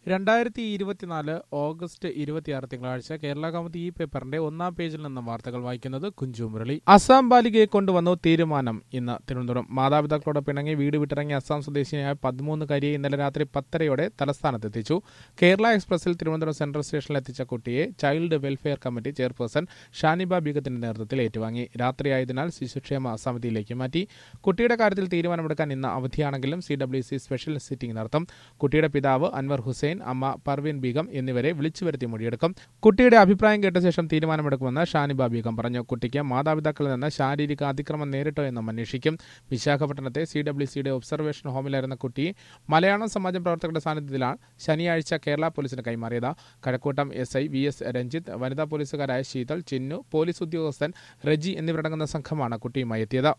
രണ്ടായിരത്തി ഇരുപത്തിനാല് ഓഗസ്റ്റ് ഇരുപത്തിയാറ് തിങ്കളാഴ്ച കേരള കൗമുദി ഈ പേപ്പറിന്റെ ഒന്നാം പേജിൽ നിന്ന് വാർത്തകൾ വായിക്കുന്നത് കുഞ്ചു മുരളി അസാം ബാലികയെ കൊണ്ടുവന്നു തീരുമാനം ഇന്ന് തിരുവനന്തപുരം മാതാപിതാക്കളോട് പിണങ്ങി വീട് വിട്ടിറങ്ങിയ അസാം സ്വദേശിനിയായ പതിമൂന്നുകാരിയെ ഇന്നലെ രാത്രി പത്തരയോടെ തലസ്ഥാനത്തെത്തിച്ചു കേരള എക്സ്പ്രസിൽ തിരുവനന്തപുരം സെൻട്രൽ സ്റ്റേഷനിൽ എത്തിച്ച കുട്ടിയെ child welfare committee chairperson Shaniba ബീഗത്തിന്റെ നേതൃത്വത്തിൽ ഏറ്റുവാങ്ങി രാത്രിയായതിനാൽ ശിശുക്ഷേമ സമിതിയിലേക്ക് മാറ്റി കുട്ടിയുടെ കാര്യത്തിൽ തീരുമാനമെടുക്കാൻ ഇന്ന് അവധിയാണെങ്കിലും C W C special sitting നടത്തും കുട്ടിയുടെ പിതാവ് അൻവർ ഹുസൈൻ അമ്മ പർവീൻ ബീഗം എന്നിവരെ വിളിച്ചു വരുത്തി മൊഴിയെടുക്കും കുട്ടിയുടെ അഭിപ്രായം കേട്ട ശേഷം തീരുമാനമെടുക്കുമെന്ന് ഷാനിബ ബീഗം പറഞ്ഞു കുട്ടിക്ക് മാതാപിതാക്കളിൽ നിന്ന് ശാരീരിക അതിക്രമം നേരിട്ടോ എന്നും അന്വേഷിക്കും വിശാഖപട്ടണത്തെ സി ഡബ്ല്യു സിയുടെ ഒബ്സർവേഷൻ ഹോമിലായിരുന്ന കുട്ടിയെ മലയാളം സമാജം പ്രവർത്തകരുടെ സാന്നിധ്യത്തിലാണ് ശനിയാഴ്ച കേരള പോലീസിന് കൈമാറിയത് Kazhakkoottam S I V S Ranjith വനിതാ പോലീസുകാരായ ശീതൾ ചിന്നു പോലീസ് ഉദ്യോഗസ്ഥൻ റെജി എന്നിവരടങ്ങുന്ന സംഘമാണ് കുട്ടിയുമായി എത്തിയത്